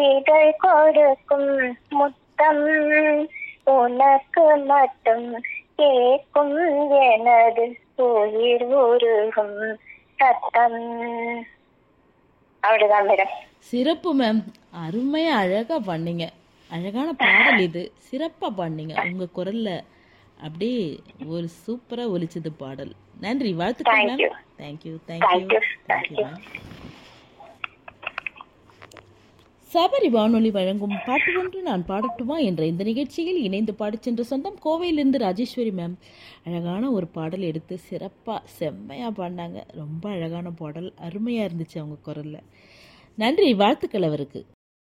இதழ் கொடுக்கும் முத்தம் உனக்கு மட்டும் கேட்கும் எனது உயிர் உருகும் சத்தம் அவ்வளவுதான் மேடம் சிறப்பு மேம் அருமையா அழகா பண்ணீங்க அழகான பாடல் இது சிறப்பா பண்ணீங்க உங்க குரல்ல அப்படியே ஒரு சூப்பரா ஒலிச்சது பாடல் நன்றி வாழ்த்துக்கள் Thank ma'am you. Thank you Thank thank you you. Thank you Thank you. Ma'am Sabari வானொலி வழங்கும் பாட்டு ஒன்று நான் பாடட்டுமா என்ற இந்த நிகழ்ச்சியில் இணைந்து பாடிச் சென்ற சொந்தம் கோவையிலிருந்து ராஜேஸ்வரி மேம் அழகான ஒரு பாடல் எடுத்து சிறப்பாக செம்மையாக பாடினாங்க ரொம்ப அழகான பாடல் அருமையாக இருந்துச்சு அவங்க குரலில் நன்றி வாழ்த்துக்கள் அவருக்கு